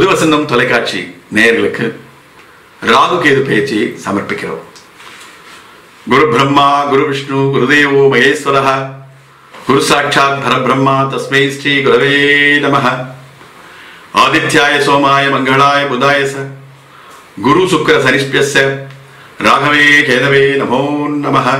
புதுவசந்தம் தொலைக்காட்சி நேயர்களுக்கு ராகு கேது பயிற்சியை சமர்ப்பிக்கிறோம் குரு பிரம்மா குரு விஷ்ணு குருதேவோ மகேஸ்வரः குரு சாட்சாத் பரபிரம்மா தஸ்மை ஸ்ரீ குரவே நமः ஆதித்யாய சோமாய மங்களாய புதாய ச குரு சுக்கர சனிஷ்பியஸ்ய ராகவே கேதவே நமோ நமः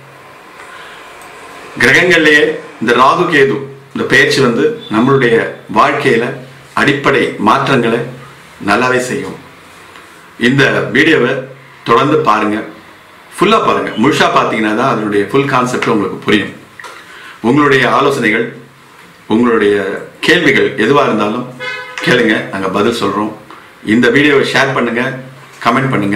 கிரகங்கள்லயே இந்த ராகு கேது இந்த பயிற்சி வந்து நம்மளுடைய வாழ்க்கையில அடிப்படை மாற்றங்களை நல்லாவே செய்யும் இந்த வீடியோவை தொடர்ந்து பாருங்க ஃபுல்லா பாருங்க முழுசா பார்த்தீங்கன்னா தான் அதனுடைய ஃபுல் கான்செப்ட் உங்களுக்கு புரியும் உங்களுடைய ஆலோசனைகள் உங்களுடைய கேள்விகள் எதுவாக இருந்தாலும் கேளுங்க நாங்கள் பதில் சொல்றோம் இந்த வீடியோவை ஷேர் பண்ணுங்க கமெண்ட் பண்ணுங்க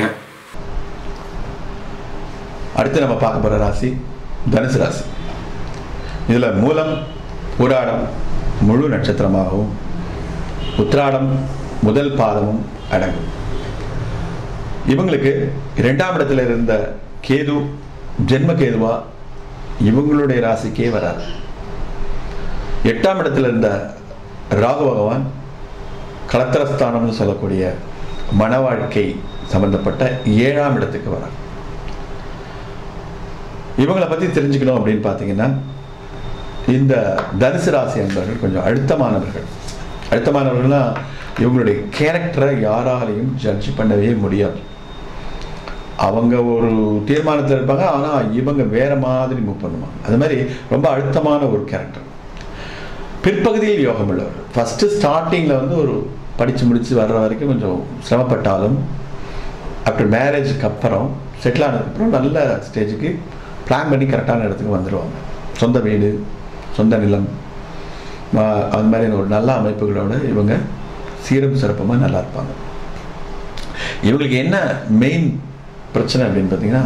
அடுத்து நம்ம பார்க்க போற ராசி தனுசு ராசி இதுல மூலம் பூராடம் முழு நட்சத்திரமாகவும் உத்திராடம் முதல் பாதமும் அடங்கும் இவங்களுக்கு இரண்டாம் இடத்துல இருந்த கேது ஜென்ம கேதுவா இவங்களுடைய ராசிக்கே வராது எட்டாம் இடத்துல இருந்த ராகு பகவான் கலத்திரஸ்தானம்னு சொல்லக்கூடிய மன வாழ்க்கை சம்பந்தப்பட்ட ஏழாம் இடத்துக்கு வரார் இவங்களை பத்தி தெரிஞ்சுக்கணும் அப்படின்னு பார்த்தீங்கன்னா இந்த தனுசு ராசி என்பவர்கள் கொஞ்சம் அழுத்தமானவர்கள் அழுத்தமானவர்கள்னா இவங்களுடைய கேரக்டரை யாராலையும் ஜட்ஜ் பண்ணவே முடியாது அவங்க ஒரு தீர்மானத்தில் இருப்பாங்க ஆனால் இவங்க வேற மாதிரி மூவ் பண்ணுவாங்க அது மாதிரி ரொம்ப அழுத்தமான ஒரு கேரக்டர் பிற்பகுதியில் யோகம் உள்ளவர் ஃபஸ்ட்டு ஸ்டார்டிங்கில் வந்து ஒரு படித்து முடித்து வர்ற வரைக்கும் கொஞ்சம் சிரமப்பட்டாலும் ஆஃப்டர் மேரேஜுக்கு அப்புறம் செட்டில் ஆனதுக்கப்புறம் நல்ல ஸ்டேஜுக்கு பிளான் பண்ணி கரெக்டான இடத்துக்கு வந்துடுவாங்க சொந்த வீடு சொந்த நிலம் ஆஹ் அது மாதிரி ஒரு நல்ல அமைப்புகளோட இவங்க சீரும் சிறப்புமாக நல்லா இருப்பாங்க இவங்களுக்கு என்ன மெயின் பிரச்சனை அப்படின்னு பார்த்தீங்கன்னா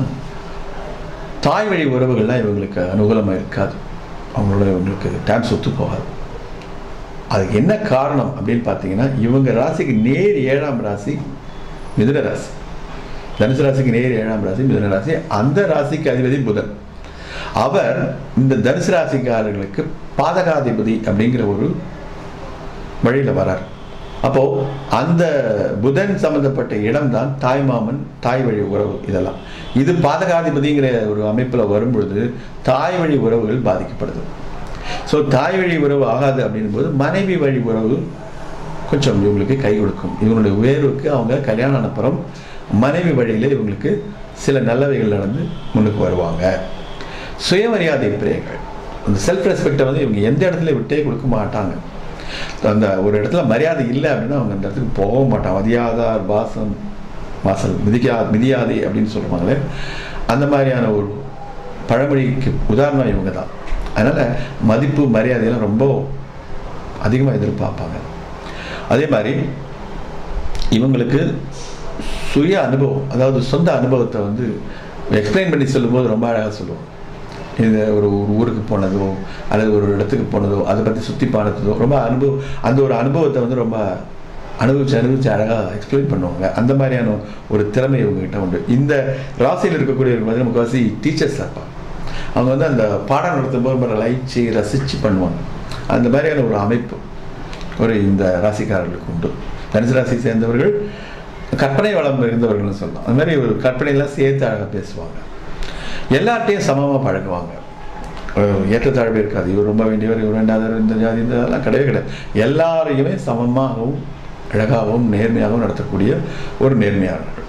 தாய் வழி உறவுகள்லாம் இவங்களுக்கு அனுகூலமாக இருக்காது அவங்களோட இவங்களுக்கு டான்ஸ் ஒத்து போகாது அதுக்கு என்ன காரணம் அப்படின்னு பார்த்தீங்கன்னா இவங்க ராசிக்கு நேர் ஏழாம் ராசி மிதுன ராசி தனுசு ராசிக்கு நேர் ஏழாம் ராசி மிதுன ராசி அந்த ராசிக்கு அதிபதி புதன் அவர் இந்த தனுசு ராசிக்காரர்களுக்கு பாதகாதிபதி அப்படிங்கிற ஒரு வழியில் வரார் அப்போ அந்த புதன் சம்பந்தப்பட்ட இடம்தான் தாய் மாமன் தாய் வழி உறவு இதெல்லாம் இது பாதகாதிபதிங்கிற ஒரு அமைப்பில் வரும்பொழுது தாய் வழி உறவுகள் பாதிக்கப்படுது ஸோ தாய் வழி உறவு ஆகாது அப்படின்னும் போது மனைவி வழி உறவு கொஞ்சம் இவங்களுக்கு கை கொடுக்கும் இவங்களுடைய உயர்வுக்கு அவங்க கல்யாணம் அனுப்புறம் மனைவி வழியில் இவங்களுக்கு சில நல்லவைகள் நடந்து முன்னுக்கு வருவாங்க சுயமரியாதை பிரியங்கள் அந்த செல்ஃப் ரெஸ்பெக்டை வந்து இவங்க எந்த இடத்துல விட்டே கொடுக்க மாட்டாங்க அந்த ஒரு இடத்துல மரியாதை இல்லை அப்படின்னா அவங்க அந்த இடத்துக்கு போக மாட்டாங்க மதியாதார் வாசம் வாசல் மிதிக்கா மிதியாதை அப்படின்னு சொல்லுவாங்களே அந்த மாதிரியான ஒரு பழமொழிக்கு உதாரணம் இவங்க தான் அதனால் மதிப்பு மரியாதையெல்லாம் ரொம்ப அதிகமாக எதிர்பார்ப்பாங்க அதே மாதிரி இவங்களுக்கு சுய அனுபவம் அதாவது சொந்த அனுபவத்தை வந்து எக்ஸ்பிளைன் பண்ணி சொல்லும்போது ரொம்ப அழகாக சொல்லுவோம் இது ஒரு ஒரு ஊருக்கு போனதோ அல்லது ஒரு இடத்துக்கு போனதோ அதை பற்றி சுற்றி பார்த்ததோ ரொம்ப அனுபவம் அந்த ஒரு அனுபவத்தை வந்து ரொம்ப அனுபவிச்சு அனுபவிச்சு அழகாக எக்ஸ்பிளைன் பண்ணுவாங்க அந்த மாதிரியான ஒரு திறமை இவங்ககிட்ட உண்டு இந்த ராசியில் இருக்கக்கூடியவங்க வந்து முக்கால்வாசி டீச்சர்ஸ் இருப்பாங்க அவங்க வந்து அந்த பாடம் நடத்தும் போது ரொம்ப லைச்சு ரசித்து பண்ணுவாங்க அந்த மாதிரியான ஒரு அமைப்பு ஒரு இந்த ராசிக்காரர்களுக்கு உண்டு தனுசு ராசி சேர்ந்தவர்கள் கற்பனை வளம் இருந்தவர்கள்னு சொல்லலாம் அந்த மாதிரி ஒரு கற்பனையெல்லாம் சேர்த்து அழகாக பேசுவாங்க எல்லார்ட்டையும் சமமாக பழகுவாங்க ஏற்றத்தாழ்வு இருக்காது இவர் ரொம்ப வேண்டியவர் இவர் வேண்டாதவர் இந்த ஜாதி இந்த அதெல்லாம் கிடையவே கிடையாது எல்லாரையுமே சமமாகவும் அழகாகவும் நேர்மையாகவும் நடத்தக்கூடிய ஒரு நேர்மையாளர்கள்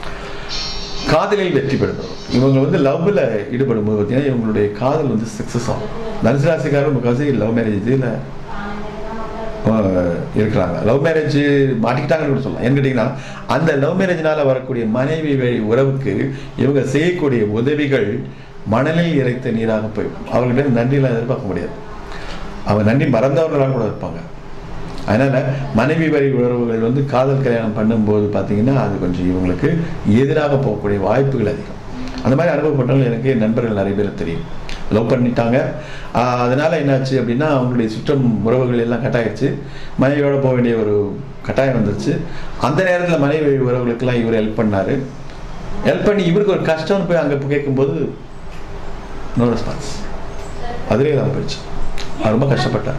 காதலில் வெற்றி பெறுகிறோம் இவங்க வந்து லவ்வில் ஈடுபடும் போது பார்த்தீங்கன்னா இவங்களுடைய காதல் வந்து சக்ஸஸ் ஆகும் தனுசு ராசிக்காரர் முக்காசி லவ் மேரேஜ் இதில் இருக்கிறாங்க லவ் மேரேஜ் மாட்டிக்கிட்டாங்கன்னு கூட சொல்லலாம் ஏன்னு கேட்டிங்கன்னா அந்த லவ் மேரேஜ்னால வரக்கூடிய மனைவி வழி உறவுக்கு இவங்க செய்யக்கூடிய உதவிகள் மணலில் இறைத்த நீராக போயிடும் அவர்கிட்ட நன்றியெல்லாம் எதிர்பார்க்க முடியாது அவங்க நன்றி மறந்தவர்களாக கூட இருப்பாங்க அதனால் மனைவி வழி உறவுகள் வந்து காதல் கல்யாணம் பண்ணும்போது பார்த்தீங்கன்னா அது கொஞ்சம் இவங்களுக்கு எதிராக போகக்கூடிய வாய்ப்புகள் அதிகம் அந்த மாதிரி அனுபவப்பட்டவங்க எனக்கு நண்பர்கள் நிறைய பேர் தெரியும் லவ் பண்ணிட்டாங்க அதனால் என்னாச்சு அப்படின்னா அவங்களுடைய சுற்றம் உறவுகள் எல்லாம் கட்டாயிடுச்சு மனைவியோட போக வேண்டிய ஒரு கட்டாயம் வந்துருச்சு அந்த நேரத்தில் மனைவி உறவுகளுக்கெல்லாம் இவர் ஹெல்ப் பண்ணார் ஹெல்ப் பண்ணி இவருக்கு ஒரு கஷ்டம்னு போய் அங்கே கேட்கும்போது நோ ரெஸ்பான்ஸ் அதிலே தான் போயிடுச்சு அவர் ரொம்ப கஷ்டப்பட்டார்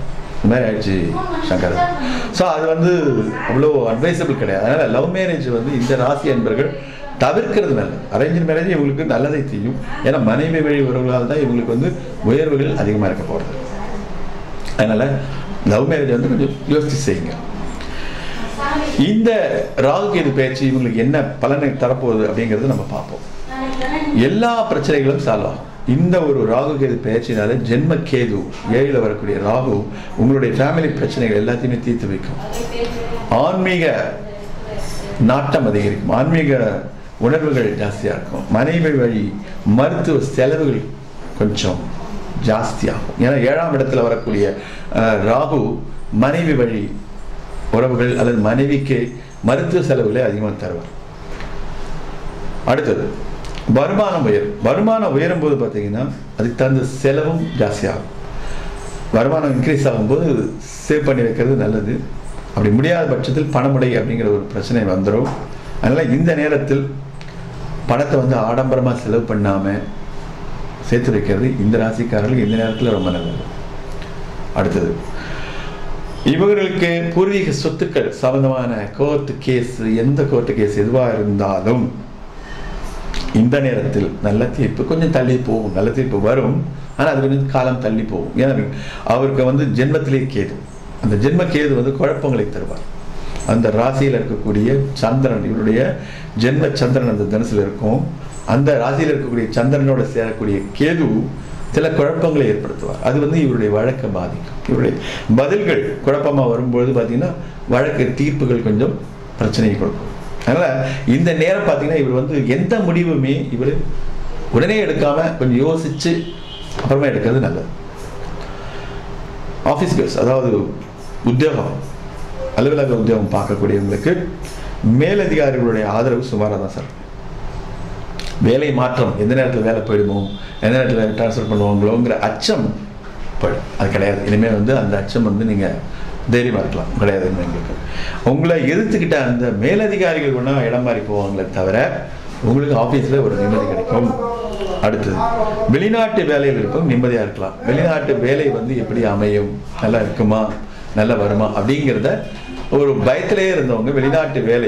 இந்த மாதிரி ஆயிடுச்சு சங்கர் ஸோ அது வந்து அவ்வளோ அட்வைசபிள் கிடையாது அதனால் லவ் மேரேஜ் வந்து இந்த ராசி அன்பர்கள் தவிர்க்கிறது நல்லது அரேஞ்ச் மேரேஜ் இவங்களுக்கு நல்லதை செய்யும் ஏன்னா மனைவி வழி உறவுகளால் தான் இவங்களுக்கு வந்து உயர்வுகள் அதிகமாக இருக்க போகிறது அதனால் லவ் மேரேஜ் வந்து கொஞ்சம் யோசிச்சு செய்யுங்க இந்த ராகு கேது பயிற்சி இவங்களுக்கு என்ன பலனை தரப்போகுது அப்படிங்கிறது நம்ம பார்ப்போம் எல்லா பிரச்சனைகளும் சால்வ் ஆகும் இந்த ஒரு ராகு கேது பயிற்சினால ஜென்ம கேது ஏழில் வரக்கூடிய ராகு உங்களுடைய ஃபேமிலி பிரச்சனைகள் எல்லாத்தையுமே தீர்த்து வைக்கும் ஆன்மீக நாட்டம் அதிகரிக்கும் ஆன்மீக உணர்வுகள் ஜாஸ்தியாக இருக்கும் மனைவி வழி மருத்துவ செலவுகள் கொஞ்சம் ஜாஸ்தியாகும் ஏன்னா ஏழாம் இடத்துல வரக்கூடிய அஹ், ராகு மனைவி வழி உறவுகள் அல்லது மனைவிக்கு மருத்துவ செலவுகளை அதிகமாக தருவார் அடுத்தது வருமானம் உயரும் வருமானம் உயரும் போது பார்த்தீங்கன்னா அதுக்கு தகுந்த செலவும் ஜாஸ்தியாகும் வருமானம் இன்க்ரீஸ் ஆகும்போது சேவ் பண்ணி வைக்கிறது நல்லது அப்படி முடியாத பட்சத்தில் பணமுடை அப்படிங்கிற ஒரு பிரச்சனை வந்துடும் அதனால் இந்த நேரத்தில் பணத்தை வந்து ஆடம்பரமாக செலவு பண்ணாமல் சேர்த்து வைக்கிறது இந்த ராசிக்காரர்களுக்கு இந்த நேரத்தில் ரொம்ப நல்லது அடுத்தது இவர்களுக்கு பூர்வீக சொத்துக்கள் சம்பந்தமான கோர்ட்டு கேஸ் எந்த கோர்ட்டு கேஸ் எதுவாக இருந்தாலும் இந்த நேரத்தில் நல்ல தீர்ப்பு கொஞ்சம் தள்ளி போகும் நல்ல தீர்ப்பு வரும் ஆனால் அது கொஞ்சம் காலம் தள்ளி போகும் ஏன்னா அவருக்கு வந்து ஜென்மத்திலே கேது அந்த ஜென்ம கேது வந்து குழப்பங்களை தருவார் அந்த ராசியில் இருக்கக்கூடிய சந்திரன் இவருடைய ஜென்ம சந்திரன் அந்த தனுசில் இருக்கும் அந்த ராசியில் இருக்கக்கூடிய சந்திரனோட சேரக்கூடிய கேது சில குழப்பங்களை ஏற்படுத்துவார் அது வந்து இவருடைய வழக்கை பாதிக்கும் இவருடைய பதில்கள் குழப்பமாக வரும்பொழுது பார்த்தீங்கன்னா வழக்கு தீர்ப்புகள் கொஞ்சம் பிரச்சனையை கொடுக்கும் அதனால் இந்த நேரம் பார்த்தீங்கன்னா இவர் வந்து எந்த முடிவுமே இவர் உடனே எடுக்காம கொஞ்சம் யோசிச்சு அப்புறமா எடுக்கிறது நல்லது ஆஃபீஸ் பேஸ் அதாவது உத்தியோகம் அலுவலக உத்தியோகம் பார்க்கக்கூடியவங்களுக்கு மேலதிகாரிகளுடைய ஆதரவு சுமாராக தான் சார் வேலை மாற்றம் எந்த நேரத்தில் வேலை போயிடுமோ எந்த நேரத்தில் ட்ரான்ஸ்ஃபர் பண்ணுவாங்களோங்கிற அச்சம் போயிடும் அது கிடையாது இனிமேல் வந்து அந்த அச்சம் வந்து நீங்கள் தைரியமாக இருக்கலாம் கிடையாது இனிமே எங்களுக்கு உங்களை எதிர்த்துக்கிட்ட அந்த மேலதிகாரிகள் ஒன்றா இடம் மாறி போவாங்களே தவிர உங்களுக்கு ஆஃபீஸில் ஒரு நிம்மதி கிடைக்கும் அடுத்தது வெளிநாட்டு வேலையில் இருக்கும் நிம்மதியாக இருக்கலாம் வெளிநாட்டு வேலை வந்து எப்படி அமையும் நல்லா இருக்குமா நல்லா வருமா அப்படிங்கிறத ஒரு பயத்திலே இருந்தவங்க வெளிநாட்டு வேலை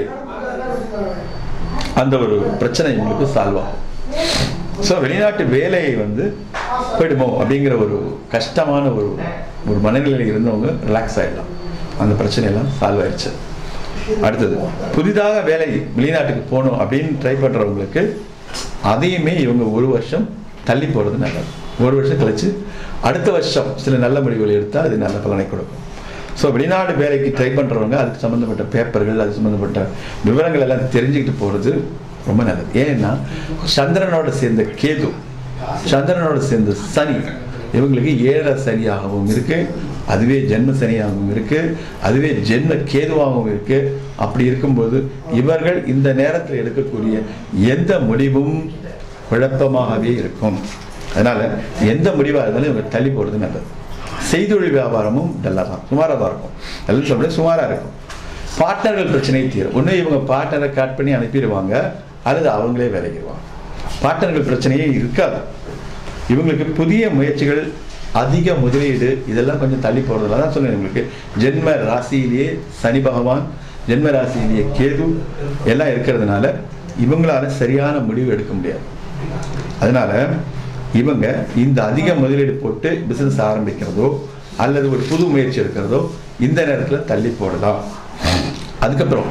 அந்த ஒரு பிரச்சனை உங்களுக்கு சால்வ் ஆகும் ஸோ வெளிநாட்டு வேலையை வந்து போயிடுமோ அப்படிங்கிற ஒரு கஷ்டமான ஒரு ஒரு மனநிலையில் இருந்தவங்க ரிலாக்ஸ் ஆகிடலாம் அந்த பிரச்சனையெல்லாம் சால்வ் ஆயிடுச்சு அடுத்தது புதிதாக வேலை வெளிநாட்டுக்கு போகணும் அப்படின்னு ட்ரை பண்ணுறவங்களுக்கு அதையுமே இவங்க ஒரு வருஷம் தள்ளி போகிறது நல்லது ஒரு வருஷம் கழிச்சு அடுத்த வருஷம் சில நல்ல முடிவுகள் எடுத்தால் அது நல்ல பலனை கொடுக்கும் ஸோ வெளிநாடு வேலைக்கு ட்ரை பண்ணுறவங்க அதுக்கு சம்மந்தப்பட்ட பேப்பர்கள் அது சம்மந்தப்பட்ட விவரங்கள் எல்லாம் தெரிஞ்சுக்கிட்டு போகிறது ரொம்ப நல்லது ஏன்னா சந்திரனோட சேர்ந்த கேது சந்திரனோட சேர்ந்த சனி இவங்களுக்கு ஏழரை சனியாகவும் இருக்கு அதுவே ஜென்ம சனியாகவும் இருக்கு அதுவே ஜென்ம கேதுவாகவும் இருக்கு அப்படி இருக்கும்போது இவர்கள் இந்த நேரத்தில் எடுக்கக்கூடிய எந்த முடிவும் குழப்பமாகவே இருக்கும் அதனால எந்த முடிவாக இருந்தாலும் இவங்க தள்ளி போகிறது நல்லது செய்தொழில் வியாபாரமும் டல்லாக தான் சுமாராக தான் இருக்கும் எல்லாம் சொல்ல சுமாராக இருக்கும் பார்ட்னர்கள் பிரச்சனையை தீரும் ஒன்று இவங்க பார்ட்னரை கட் பண்ணி அனுப்பிடுவாங்க அல்லது அவங்களே விலகிடுவாங்க பார்ட்னர்கள் பிரச்சனையே இருக்காது இவங்களுக்கு புதிய முயற்சிகள் அதிக முதலீடு இதெல்லாம் கொஞ்சம் தள்ளி போகிறதுல தான் சொன்னேன் உங்களுக்கு ஜென்ம ராசியிலேயே சனி பகவான் ஜென்ம ராசியிலேயே கேது எல்லாம் இருக்கிறதுனால இவங்களால சரியான முடிவு எடுக்க முடியாது அதனால இவங்க இந்த அதிக முதலீடு போட்டு பிசினஸ் ஆரம்பிக்கிறதோ அல்லது ஒரு புது முயற்சி எடுக்கிறதோ இந்த நேரத்தில் தள்ளி போடலாம் அதுக்கப்புறம்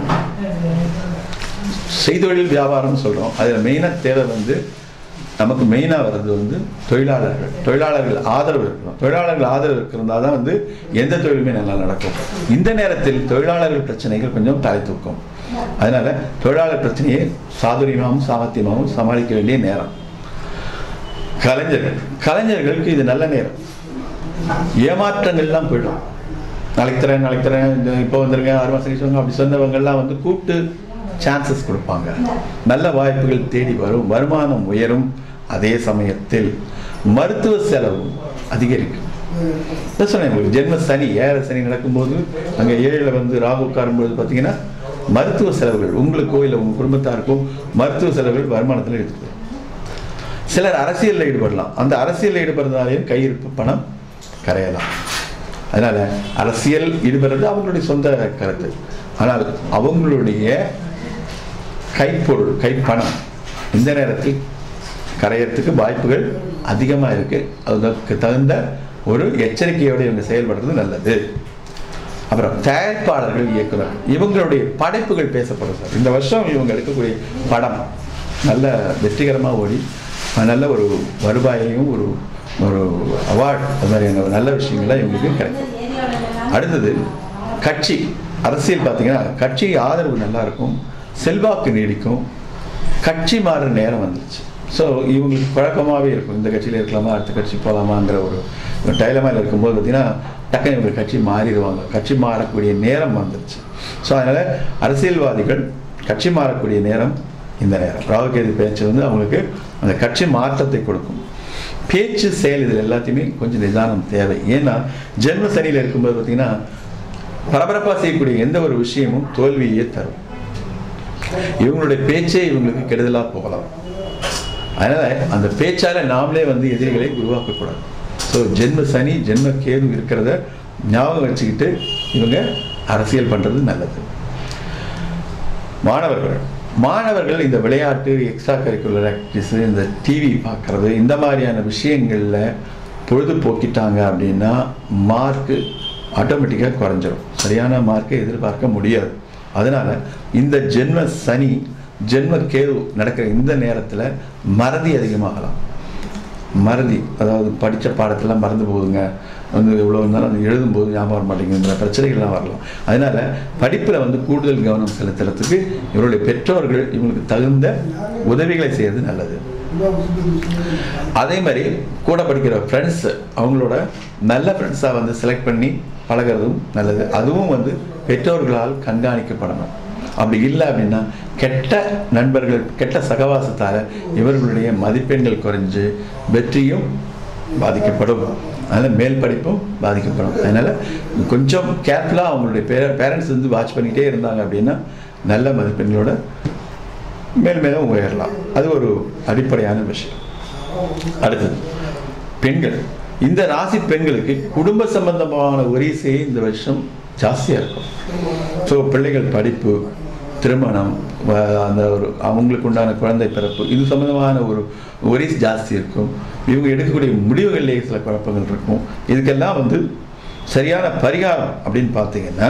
செய்தொழில் வியாபாரம் சொல்கிறோம் அதில் மெயினாக தேவை வந்து நமக்கு மெயினாக வர்றது வந்து தொழிலாளர்கள் தொழிலாளர்கள் ஆதரவு இருக்கணும் தொழிலாளர்கள் ஆதரவு இருக்கிறதா தான் வந்து எந்த தொழிலுமே நல்லா நடக்கும் இந்த நேரத்தில் தொழிலாளர்கள் பிரச்சனைகள் கொஞ்சம் தலை தூக்கும் அதனால தொழிலாளர் பிரச்சனையை சாதுரியமாகவும் சாமர்த்தியமாகவும் சமாளிக்க வேண்டிய நேரம் கலைஞர்கள் கலைஞர்களுக்கு இது நல்ல நேரம் ஏமாற்றங்கள்லாம் போயிடும் நாளைக்கு தரேன் நாளைக்கு தரேன் இந்த இப்போ வந்துருங்க ஆறு மாதம் கழிச்சு வாங்க அப்படி சொன்னவங்கெல்லாம் வந்து கூப்பிட்டு சான்சஸ் கொடுப்பாங்க நல்ல வாய்ப்புகள் தேடி வரும் வருமானம் உயரும் அதே சமயத்தில் மருத்துவ செலவு அதிகரிக்கும் இதான் சொன்னேன் உங்களுக்கு ஜென்ம சனி ஏழரை சனி நடக்கும்போது அங்கே ஏழில் வந்து ராகு உட்காரும்போது பார்த்தீங்கன்னா மருத்துவ செலவுகள் உங்களுக்கோ இல்லை உங்கள் குடும்பத்தாருக்கோ மருத்துவ செலவுகள் வருமானத்தில் எடுத்துக்கணும் சிலர் அரசியலில் ஈடுபடலாம் அந்த அரசியலில் ஈடுபடுறதாலேயும் கையிருப்பு பணம் கரையலாம் அதனால அரசியல் ஈடுபடுறது அவங்களுடைய சொந்த கருத்து ஆனால் அவங்களுடைய கைப்பொருள் கைப்பணம் இந்த நேரத்தில் கரையறதுக்கு வாய்ப்புகள் அதிகமாக இருக்கு அதற்கு தகுந்த ஒரு எச்சரிக்கையோடு இவங்க செயல்படுறது நல்லது அப்புறம் தயாரிப்பாளர்கள் இயக்குனர் இவங்களுடைய படைப்புகள் பேசப்படும் சார் இந்த வருஷம் இவங்க எடுக்கக்கூடிய படம் நல்ல வெற்றிகரமாக ஓடி நல்ல ஒரு வருவாயையும் ஒரு ஒரு அவார்ட் அது மாதிரியான நல்ல விஷயங்கள்லாம் இவங்களுக்கு கிடைக்கும் அடுத்தது கட்சி அரசியல் பார்த்தீங்கன்னா கட்சி ஆதரவு நல்லா இருக்கும் செல்வாக்கு நீடிக்கும் கட்சி மாறுற நேரம் வந்துருச்சு ஸோ இவங்களுக்கு குழப்பமாகவே இருக்கும் இந்த கட்சியில் இருக்கலாமா அடுத்த கட்சி போகலாமாங்கிற ஒரு டைலமாவில் இருக்கும்போது பார்த்தீங்கன்னா டக்குனு இவங்க கட்சி மாறிடுவாங்க கட்சி மாறக்கூடிய நேரம் வந்துருச்சு ஸோ அதனால் அரசியல்வாதிகள் கட்சி மாறக்கூடிய நேரம் இந்த நேரம் ராகுகேது பேச்சு வந்து அவங்களுக்கு அந்த கட்சி மாற்றத்தை கொடுக்கும் பேச்சு செயல் இதில் எல்லாத்தையுமே கொஞ்சம் நிதானம் தேவை ஏன்னா ஜென்ம சனியில் இருக்கும்போது பார்த்தீங்கன்னா பரபரப்பாக செய்யக்கூடிய எந்த ஒரு விஷயமும் தோல்வியே தரும் இவங்களுடைய பேச்சே இவங்களுக்கு கெடுதலாக போகலாம் அதனால அந்த பேச்சால நாமளே வந்து எதிரிகளை உருவாக்கக்கூடாது ஸோ ஜென்ம சனி ஜென்ம கேது இருக்கிறத ஞாபகம் வச்சுக்கிட்டு இவங்க அரசியல் பண்றது நல்லது மாணவர்கள் மாணவர்கள் இந்த விளையாட்டு எக்ஸ்ட்ரா கரிக்குலர் ஆக்டிவிட்டிஸ் இந்த டிவி பார்க்கறது இந்த மாதிரியான விஷயங்களில் பொழுதுபோக்கிட்டாங்க அப்படின்னா மார்க்கு ஆட்டோமேட்டிக்காக குறைஞ்சிரும் சரியான மார்க்கை எதிர்பார்க்க முடியாது அதனால இந்த ஜென்ம சனி ஜென்ம கேது நடக்கிற இந்த நேரத்தில் மறதி அதிகமாகலாம் மறதி அதாவது படித்த பாடத்தெல்லாம் மறந்து போகுதுங்க வந்து எவ்வளோ இருந்தாலும் அது எழுதும்போது ஞாபகம் வர மாட்டேங்குதுங்கிற பிரச்சனைகள்லாம் வரலாம் அதனால படிப்பில் வந்து கூடுதல் கவனம் செலுத்துறதுக்கு இவருடைய பெற்றோர்கள் இவங்களுக்கு தகுந்த உதவிகளை செய்யறது நல்லது அதே மாதிரி கூட படிக்கிற ஃப்ரெண்ட்ஸ் அவங்களோட நல்ல ஃப்ரெண்ட்ஸாக வந்து செலக்ட் பண்ணி பழகிறதும் நல்லது அதுவும் வந்து பெற்றோர்களால் கண்காணிக்கப்படணும் அப்படி இல்லை அப்படின்னா கெட்ட நண்பர்கள் கெட்ட சகவாசத்தால் இவர்களுடைய மதிப்பெண்கள் குறைஞ்சு வெற்றியும் பாதிக்கப்படும் அதனால் மேல் படிப்பும் பாதிக்கப்படும் அதனால் கொஞ்சம் கேர்ஃபுல்லாக அவங்களுடைய பே பேரண்ட்ஸ் வந்து வாட்ச் பண்ணிக்கிட்டே இருந்தாங்க அப்படின்னா நல்ல மதிப்பெண்களோட மேல் மேலும் உயரலாம் அது ஒரு அடிப்படையான விஷயம் அடுத்தது பெண்கள் இந்த ராசி பெண்களுக்கு குடும்ப சம்பந்தமான ஒரிசை இந்த வருஷம் ஜாஸ்தியாக இருக்கும் ஸோ பிள்ளைகள் படிப்பு திருமணம் வ- அந்த ஒரு அவங்களுக்கு உண்டான குழந்தை பிறப்பு இது சம்பந்தமான ஒரு ஒரிஸ் ஜாஸ்தி இருக்கும் இவங்க எடுக்கக்கூடிய முடிவுகளிலேயே சில குழப்பங்கள் இருக்கும் இதுக்கெல்லாம் வந்து சரியான பரிகாரம் அப்படின்னு பார்த்தீங்கன்னா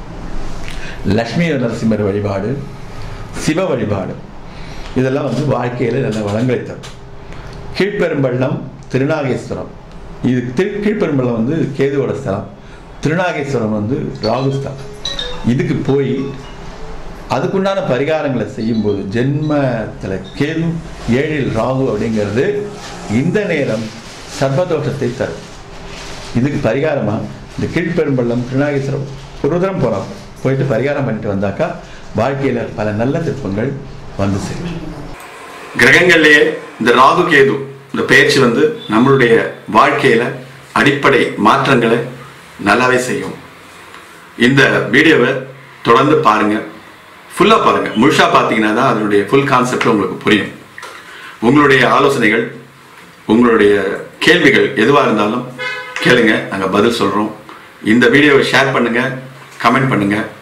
லக்ஷ்மி நரசிம்மர் வழிபாடு சிவ வழிபாடு இதெல்லாம் வந்து வாழ்க்கையில் நல்ல வளங்களை தரும் கீழ்பெரும்பள்ளம் திருநாகேஸ்வரம் இது திரு கீழ்பெரும்பள்ளம் வந்து கேதுவோட ஸ்தலம் திருநாகேஸ்வரம் வந்து ராகு ஸ்தலம் இதுக்கு போய் அதுக்குண்டான பரிகாரங்களை செய்யும்போது ஜென்மத்தில் கேது ஏழில் ராகு அப்படிங்கிறது இந்த நேரம் சர்வதோஷத்தை தரும் இதுக்கு பரிகாரமாக இந்த கீழ்பெரும்பள்ளம் திருநாகேஸ்வரம் ஒரு தரம் போகிறோம் போயிட்டு பரிகாரம் பண்ணிட்டு வந்தாக்கா வாழ்க்கையில் பல நல்ல திருப்பங்கள் வந்து சேரும் கிரகங்கள்லயே இந்த ராகு கேது இந்த பயிற்சி வந்து நம்மளுடைய வாழ்க்கையில அடிப்படை மாற்றங்களை நல்லாவே செய்யும் இந்த வீடியோவை தொடர்ந்து பாருங்க ஃபுல்லாக பாருங்க முழுசா பார்த்தீங்கன்னா தான் அதனுடைய ஃபுல் கான்செப்ட் உங்களுக்கு புரியும் உங்களுடைய ஆலோசனைகள் உங்களுடைய கேள்விகள் எதுவாக இருந்தாலும் கேளுங்க நாங்கள் பதில் சொல்கிறோம் இந்த வீடியோவை ஷேர் பண்ணுங்க கமெண்ட் பண்ணுங்க